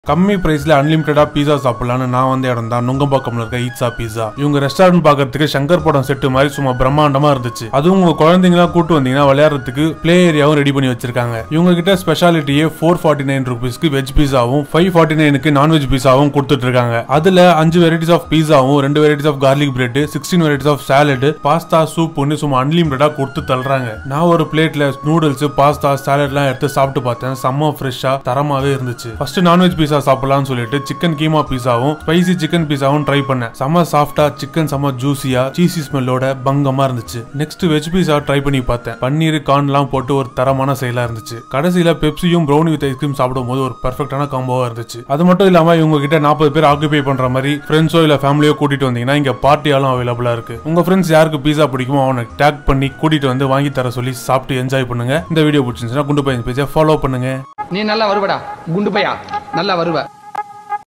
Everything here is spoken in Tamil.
கம்மி பிரைஸ்ல அன்லிமிட்டடா பீஸா சாப்பிடலாம்னு நான் வந்த இடம் தான் நுங்கம்பாக்கம்ல இருக்க ஈட்ஸா பீஸா இவங்க ரெஸ்டாரண்ட் பார்க்கறதுக்கு சங்கர் படம் செட்டு மாதிரி சும்மா பிரம்மாண்டமா இருந்துச்சு அதுவும் உங்க குழந்தைங்களாம் கூட்டு வந்தீங்கன்னா விளையாடுறதுக்கு பிளே ஏரியாவும் ரெடி பண்ணி வச்சிருக்காங்க இவங்க கிட்ட ஸ்பெஷாலிட்டியே ஃபோர் ஃபார்ட்டி நைன் ருபீஸ்க்கு வெஜ் பீஸாவும் ஃபைவ் ஃபார்ட்டி நைனுக்கு நான்வெஜ் பீஸாவும் கொடுத்துட்டு இருக்காங்க அதுல அஞ்சு வெரைட்டிஸ் ஆஃப் பீஸாவும் ரெண்டு varieties of garlic bread sixteen varieties of salad pasta சூப்னு சும்மா அன்லிமிட்டடா கொடுத்து தள்ளுறாங்க நான் ஒரு பிளேட்ல நூடுல்ஸ் பாஸ்தா சாலட்லாம் எடுத்து சாப்பிட்டு பார்த்தேன் செம்ம ஃப்ரெஷ்ஷா தரமாவே இருந்துச்சு ஃபர்ஸ்ட் நான்வெஜ் பீஸா சாப்பிடலாம்னு சொல்லிட்டு சிக்கன் கீமா பீஸாவும் ஸ்பைசி சிக்கன் பீஸாவும் ட்ரை பண்ணேன் செம்ம சாஃப்டா சிக்கன் செம்ம ஜூசியா சீசி ஸ்மெல்லோட பங்கமா இருந்துச்சு நெக்ஸ்ட் வெஜ் பீஸா ட்ரை பண்ணி பார்த்தேன் பன்னீர் கார்ன்லாம் போட்டு ஒரு தரமான செயலா இருந்துச்சு கடைசியில பெப்சியும் ப்ரௌனி வித் ஐஸ்கிரீம் சாப்பிடும் போது ஒரு பெர்ஃபெக்டான காம்போவா இருந்துச்சு அது மட்டும் இல்லாம இவங்க கிட்ட நாற்பது பேர் ஆக்குபை பண்ற மாதிரி ஃப்ரெண்ட்ஸோ இல்ல ஃபேமிலியோ கூட்டிட்டு வந்தீங்கன்னா இங்க பார்ட்டியாலும் அவைலபிளா இருக்கு உங்க ஃப்ரெண்ட்ஸ் யாருக்கு பீஸா பிடிக்குமோ அவனை டேக் பண்ணி கூட்டிட்டு வந்து வாங்கி தர சொல்லி சாப்பிட்டு என்ஜாய் பண்ணுங்க இந்த வீடியோ பிடிச்சிருந்துச்சுன்னா குண்டு பையன் பேஜை ஃபாலோ பண்ணுங்க நீ நல்லா வருவடா குண்டு பையா நல்லா வருவ